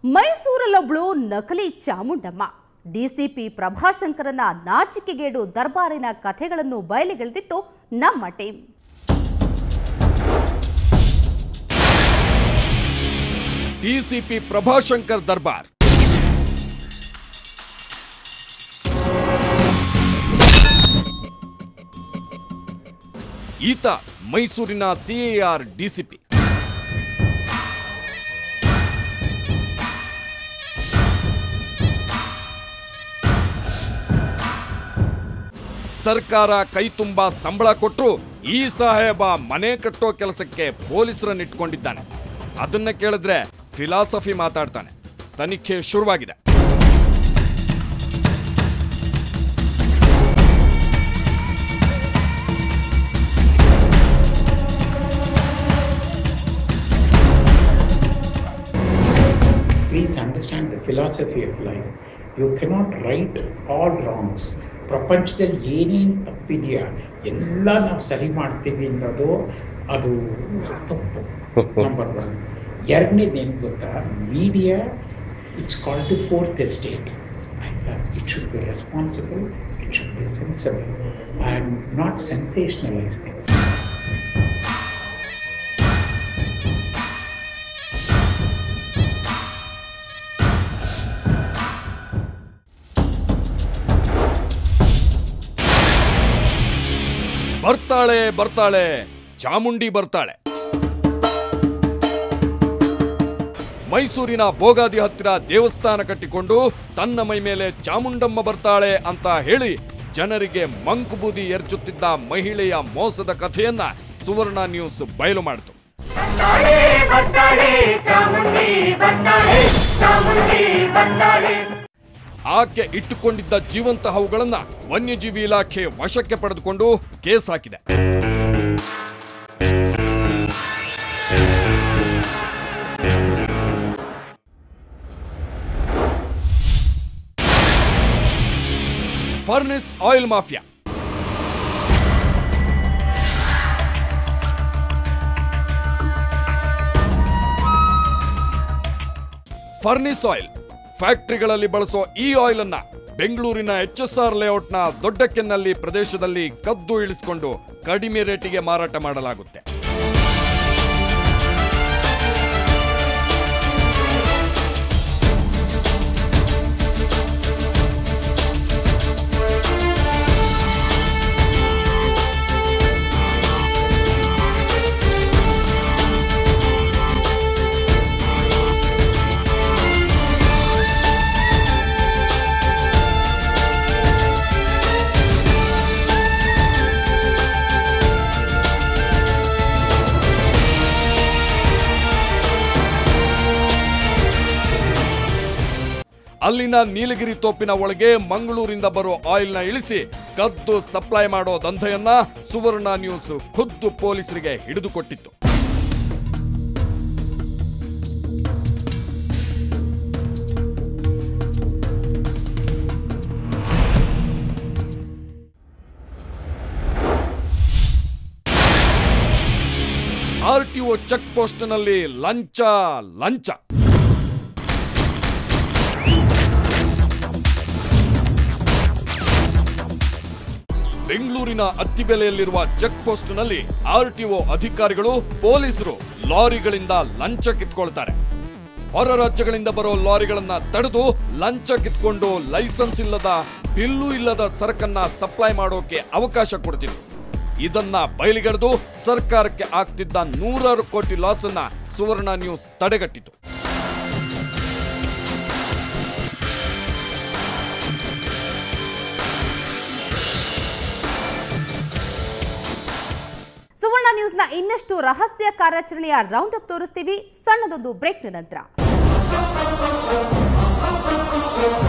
ಮೈಸೂರಲ್ಲೊಬ್ಳು ನಕಲಿ ಚಾಮುಂಡಮ್ಮ ಡಿಸಿಪಿ ಪ್ರಭಾಶಂಕರನ ನಾಚಿಕೆಗೇಡು ದರ್ಬಾರಿನ ಕಥೆಗಳನ್ನು ಬಯಲಿಗೆಳೆದಿತ್ತು ನಮ್ಮ ಟೀಮ್ ಡಿಸಿಪಿ ಪ್ರಭಾಶಂಕರ್ ದರ್ಬಾರ್ ಈತ ಮೈಸೂರಿನ ಸಿಎಆರ್ ಡಿಸಿಪಿ ಸರ್ಕಾರ ಕೈ ತುಂಬಾ ಸಂಬಳ ಕೊಟ್ಟರು ಈ ಸಾಹೇಬ ಮನೆ ಕಟ್ಟೋ ಕೆಲಸಕ್ಕೆ ಪೊಲೀಸರನ್ನ ಇಟ್ಕೊಂಡಿದ್ದಾನೆ ಅದನ್ನ ಕೇಳಿದ್ರೆ ಫಿಲಾಸಫಿ ಮಾತಾಡ್ತಾನೆ ತನಿಖೆ ಶುರುವಾಗಿದೆ please understand the philosophy of life. You cannot right all wrongs. ಪ್ರಪಂಚದಲ್ಲಿ ಏನೇನು ತಪ್ಪಿದೆಯಾ ಎಲ್ಲ ನಾವು ಸರಿ ಮಾಡ್ತೀವಿ ಅನ್ನೋದು ಅದು ತಪ್ಪು ನಂಬರ್ ಒನ್ ಎರಡನೇದೇನು ಗೊತ್ತಾ media it's called the fourth estate ಆಯ್ತಾ it should be responsible it should be sensible and not sensationalise things ಬರ್ತಾಳೆ ಬರ್ತಾಳೆ ಚಾಮುಂಡಿ ಬರ್ತಾಳೆ ಮೈಸೂರಿನ ಬೋಗಾದಿ ಹತ್ತಿರ ದೇವಸ್ಥಾನ ಕಟ್ಟಿಕೊಂಡು ತನ್ನ ಮೈ ಮೇಲೆ ಚಾಮುಂಡಮ್ಮ ಬರ್ತಾಳೆ ಅಂತ ಹೇಳಿ ಜನರಿಗೆ ಮಂಕುಬೂದಿ ಎರಚುತ್ತಿದ್ದ ಮಹಿಳೆಯ ಮೋಸದ ಕಥೆಯನ್ನ ಸುವರ್ಣ ನ್ಯೂಸ್ ಬಯಲು ಮಾಡಿತು ಆಕೆ ಇಟ್ಟುಕೊಂಡಿದ್ದ ಜೀವಂತ ಹಾವುಗಳನ್ನ ವನ್ಯಜೀವಿ ಇಲಾಖೆ ವಶಕ್ಕೆ ಪಡೆದುಕೊಂಡು ಕೇಸ್ ಹಾಕಿದೆ furnace oil mafia furnace oil ಫ್ಯಾಕ್ಟರಿಗಳಲ್ಲಿ ಬಳಸೋ ಈ ಆಯಿಲ್ ಅನ್ನ ಬೆಂಗಳೂರಿನ ಎಚ್ ಎಸ್ ಆರ್ ಲೇಔಟ್ನ ದೊಡ್ಡ ಕೆನ್ನಲ್ಲಿ ಪ್ರದೇಶದಲ್ಲಿ ಕದ್ದು ಇಳಿಸಿಕೊಂಡು ಕಡಿಮೆ ರೇಟಿಗೆ ಮಾರಾಟ ಮಾಡಲಾಗುತ್ತೆ ಅಲ್ಲಿನ ನೀಲಗಿರಿ ತೋಪಿನ ಒಳಗೆ ಮಂಗಳೂರಿಂದ ಬರೋ ಆಯಿಲ್ನ ಇಳಿಸಿ ಕದ್ದು ಸಪ್ಲೈ ಮಾಡೋ ದಂಧೆಯನ್ನ ಸುವರ್ಣ ನ್ಯೂಸ್ ಖುದ್ದು ಪೊಲೀಸರಿಗೆ ಹಿಡಿದುಕೊಟ್ಟಿತ್ತು ಆರ್ಟಿಒ ಚೆಕ್ ಪೋಸ್ಟ್ನಲ್ಲಿ ಲಂಚ ಲಂಚ ಬೆಂಗಳೂರಿನ ಅತ್ತಿಬೆಲೆಯಲ್ಲಿರುವ ಚೆಕ್ ಪೋಸ್ಟ್ನಲ್ಲಿ ಆರ್ಟಿಒ ಅಧಿಕಾರಿಗಳು ಪೊಲೀಸರು ಲಾರಿಗಳಿಂದ ಲಂಚ ಕಿತ್ಕೊಳ್ತಾರೆ ಹೊರ ರಾಜ್ಯಗಳಿಂದ ಬರೋ ಲಾರಿಗಳನ್ನ ತಡೆದು ಲಂಚ ಕಿತ್ಕೊಂಡು ಲೈಸೆನ್ಸ್ ಇಲ್ಲದ ಬಿಲ್ಲು ಇಲ್ಲದ ಸರಕನ್ನ ಸಪ್ಲೈ ಮಾಡೋಕೆ ಅವಕಾಶ ಕೊಡ್ತಿದ್ರು ಇದನ್ನ ಬಯಲಿಗೆಳೆದು ಸರ್ಕಾರಕ್ಕೆ ಆಗ್ತಿದ್ದ ನೂರಾರು ಕೋಟಿ ಲಾಸ್ ಅನ್ನ ಸುವರ್ಣ ನ್ಯೂಸ್ ತಡೆಗಟ್ಟಿತು ಸುವರ್ಣ ನ್ಯೂಸ್ನ ಇನ್ನಷ್ಟು ರಹಸ್ಯ ಕಾರ್ಯಾಚರಣೆಯ ರೌಂಡ್ ಅಪ್ ತೋರಿಸ್ತೀವಿ ಸಣ್ಣದೊಂದು ಬ್ರೇಕ್ನ ನಂತರ